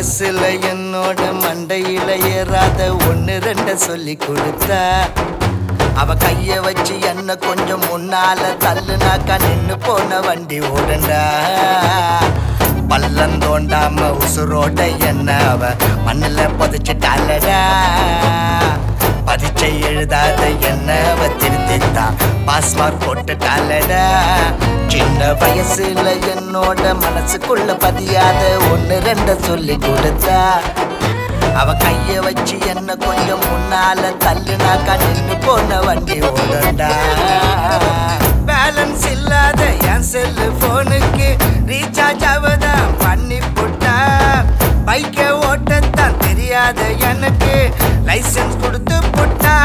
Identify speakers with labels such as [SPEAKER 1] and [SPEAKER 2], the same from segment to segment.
[SPEAKER 1] வயசுல என்னோட மண்டையில ஏறாத ஒன்னு ரெண்ட சொல்லி கொடுத்தா அவ கைய வச்சு என்ன கொஞ்சம் முன்னால தள்ளுனாக்கா நின்னு போன வண்டி ஓடண்டா பள்ளம் தோண்டாம உசுரோட என்ன அவ மண்ணுல புதைச்சிட்டாலடா பரீட்சை எழுதாத என்ன அவ திருத்தித்தான் பாஸ்மார்க் போட்டுட்டாலடா சின்ன வயசுல என்னோட மனசுக்குள்ள பதியாத ஒன்னு ரெண்ட சொல்லி கொடுத்தா அவ கைய வச்சு என்ன கொஞ்சம் முன்னால தள்ளுனாக்கா நின்னு போன வண்டி ஓடண்டா பேலன்ஸ் இல்லாத என் செல்லு போனுக்கு ரீசார்ஜ் அவதான் பண்ணி போட்டா பைக்கை ஓட்டத்தான் தெரியாத எனக்கு லைசென்ஸ் கொடுத்து போட்டா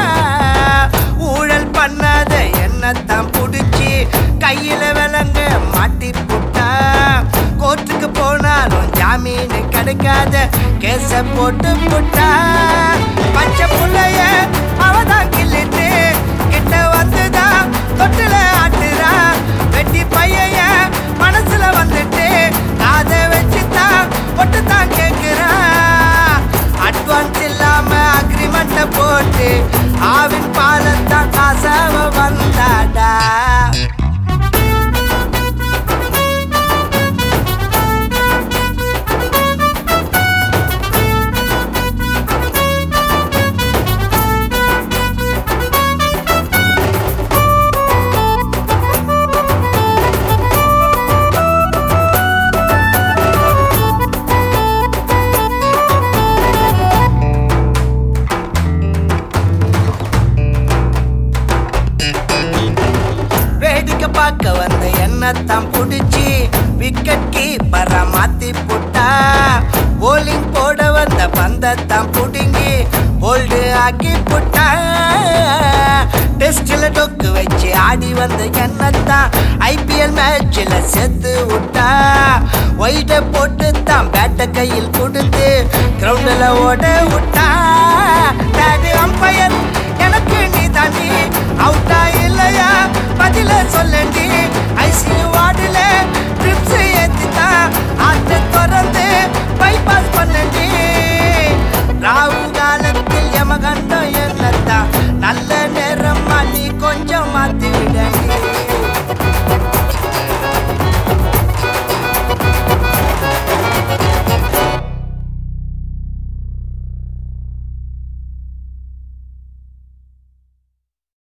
[SPEAKER 1] ஊழல் பண்ணாத என்னத்தான் புடிச்சு கையில விலங்க மாட்டி போட்டா கோர்ட்டுக்கு போனாலும் ஜாமீன் கிடைக்காத கேச போட்டு போட்டா பச்சை புள்ளைய அவதான் கிள்ளிட்டு கிட்ட வந்துதான் தொட்டில ஆட்டுறா வெட்டி பைய மனசுல வந்துட்டு காதை வச்சுதான் ஒட்டு தான் கேக்குறா அட்வான்ஸ் இல்லாம அக்ரிமெண்ட போட்டு ஆவின் பாலத்தான் காசாவ வந்தாடா வேடிக்கை பார்க்க வந்த என்னத்தான் புடிச்சு விக்கெட் கீப்பரா மாத்தி போட்டா போலிங் போட வந்த பந்தத்தான் புடுங்கி ஹோல்டு ஆக்கி போட்டா டெஸ்ட்ல டொக்கு வச்சு ஆடி வந்த என்னத்தான் ஐபிஎல் மேட்ச்ல செத்து விட்டா ஒயிட போட்டு தான் பேட்ட கையில் கொடுத்து கிரவுண்டில் ஓட விட்டா டாடி அம்பையர் எனக்கு நீ தாண்டி அவுட்டா இல்லையா பதில சொல்லண்டி